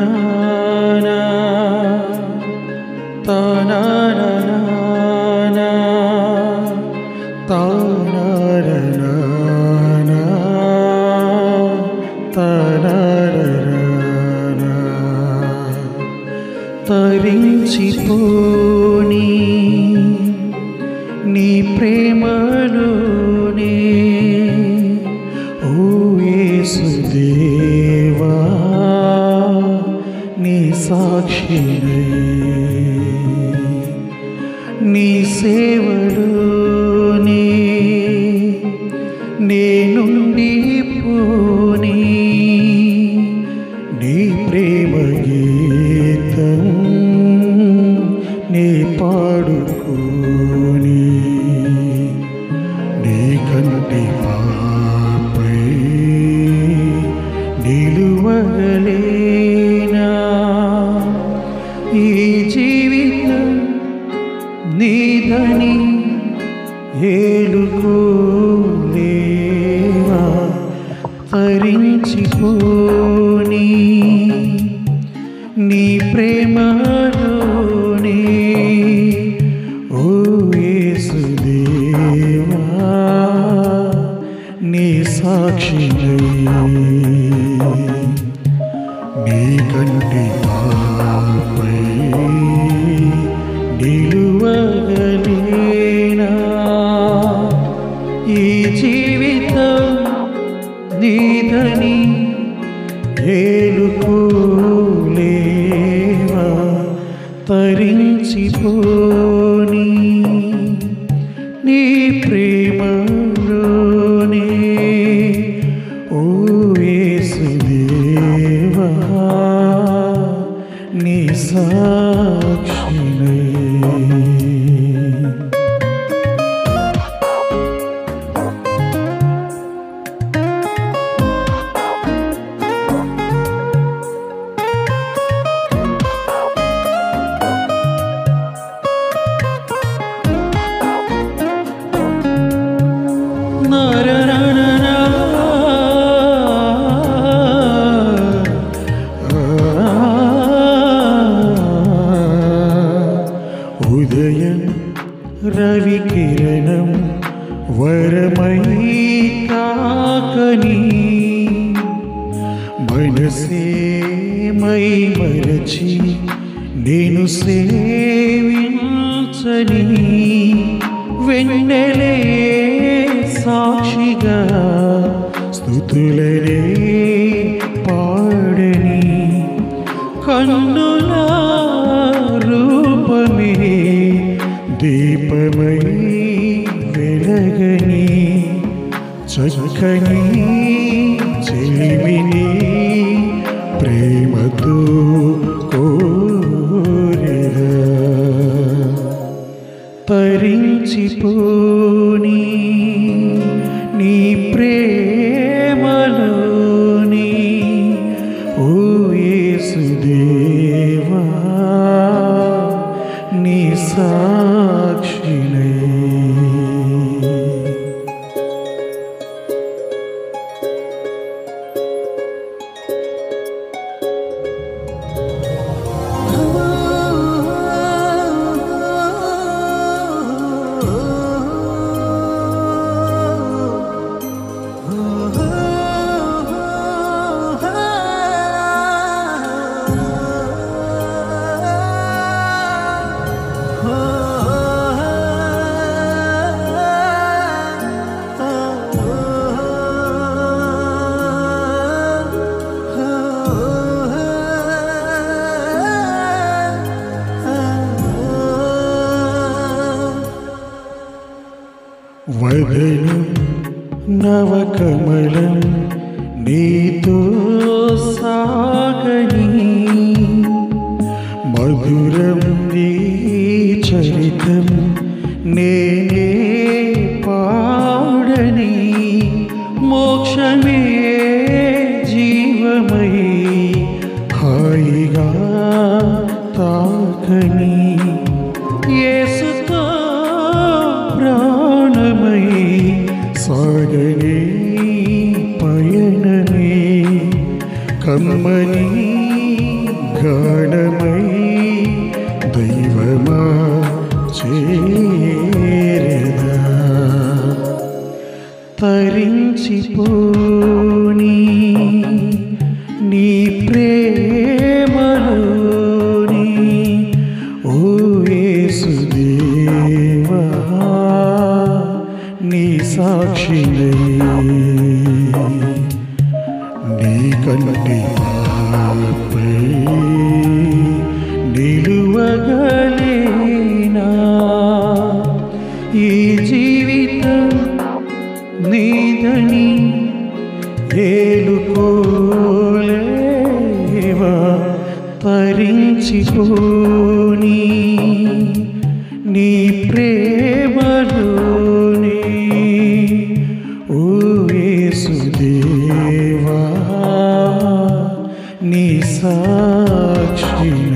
na ta na na na na ta na na na na ta na na na na తరించిపోని నీ ప్రేమలోనే ఓ యేసుదేవా నీ సాక్షినై నీ సేవలోనే నేనుండి పోనీ నీ ప్రేమ గీతం నీ పాడుకోని నీ కంటి పాపై నిలువగలేనా ఈ జీవితం నీదని ఏలుకోలేవా తరించిపోని నీ ప్రేమలోనే ఓ యేసుదేవా నీ సాక్షినై నీ కంటి పాపై నిలువగలేనా ఈ జీవితం నీదని ఏలుకోలేవా తరించిపోని నీ ప్రేమలోనే ఓ యేసుదేవా నీ సాక్షినై ఉదయం రవి కిరణం వరమై తాకని మనసే మై మరచి నేను సేవించని వెన్నెలే సాక్షిగా స్థుతులనే పాడని కన్నుల రూపమే దీపమై వెలగని చక్కని చెలిమిని ప్రేమతో కోరెదా తరించిపోని నీ ప్రేమలోని ఓ యేసుదేవా నీ సాక్షినై వదను నవకమలం నీతో సాగని మధురం నీ చరితం నేనే పాడని మోక్షమే జీవమై హాయిగా తాకని యేసుతో ప్రాణమై సాగని పయనమే కమ్మని తరించిపోని నీ ప్రేమలోని ఓ యేసుదేవా నీ సాక్షినై నీ కంటి పాపై నిలువగలేనా ఈ జీవితం నీదని ఏలుకోలేవా తరించిపోని నీ ప్రేమలోని ఓ యేసుదేవా నీ సాక్షిన